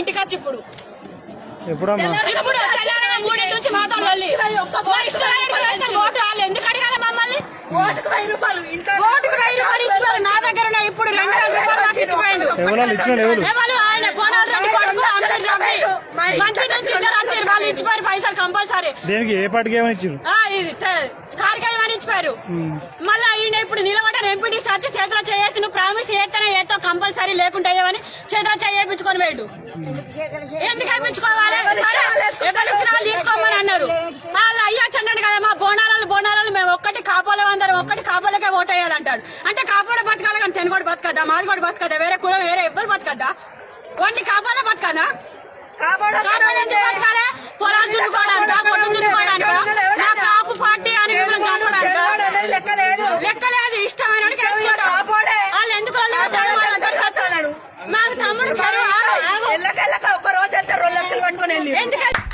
ఇంటికి వచ్చి ఇప్పుడు ఎప్పుడమ్మా ఇప్పుడు తెల్లారగా మూడింటి నుంచి మాతో లొల్లి. మా ఇష్టమైనట్టు చేస్తే ఓటు వాళ్ళు ఎందుకు అడగాలి మమ్మల్ని ఓటుకు వెయ్యి రూపాయలు ఇంట్లో ఓటుకు వెయ్యి రూపాయలు ఇచ్చిపోయారు నా దగ్గర ఉన్న ఇప్పుడు రెండు వేల రూపాయలు నాకు ఇచ్చిపోయాడు ఎవరు ఇచ్చిన ఎవరు ఎవరు ఆయన బోనాలు రెడ్డి కొడుకు అమీర్ రబ్బీ మంత్రి నుంచి ఇద్దరు వచ్చారు వాళ్ళు ఇచ్చిపోయారు పైసలు కంపల్సరీ దేనికి ఏ పార్టీకి ఏమని ఇచ్చారు ఆ, ఇది తే- కారికాయ అని ఇచ్చిపోయారు మళ్ళీ ఈయన ఇప్పుడు నిలబడ్డారు ఎంపీటీ సచ్చి చేతిలో చేసి నువ్వు ప్రామిస్ చేస్తేనే ఏతో కంపల్సరీ లేకుంటే అయ్యేవని చేతిలో చేయించుకొని వేడు ఎందుకు వేయించుకోవాలి సరే ఎవరు ఇచ్చిన వాళ్ళు తీసుకోమని అన్నారు వాళ్ళు అయ్యొచ్చండి కదా మా బోనారాలు బోనారాలు మేము ఒక్కటి కాపోలే అందరం ఒక్కటి కాపోలకే ఓట్ వేయాలంటాడు అంటే కాపోలే బతకాలి కానీ తెనుగోడు బతకద్దా మాది కూడా బతకద్దా వేరే కులం వేరే ఎవ్వరు బతకద్దా ఓన్లీ కాపోలే బతకదా కాపోలే ఎందుకు బతకాలి పొలాలు దున్నుకోవడానికా పొట్టు దున్నుకోవడానికా నా కాపు పార్టీ అని మిమ్మల్ని చంపడానికా లెక్క లేదు లెక్క లేదు ఇష్టమైన వాడికి వేసుకుంటాం. కాపోడే. వాళ్ళు ఎందుకు వాళ్ళు కొట్టారు? వాళ్ళ దగ్గరికి వచ్చారు. మాకు తమ్ముడు చదువు ఆగు, ఆగు. ఎల్లకెళ్ళక ఒక్క రోజు వెళ్తే రెండు లక్షలు పట్టుకొని వెళ్ళి ఎందుకు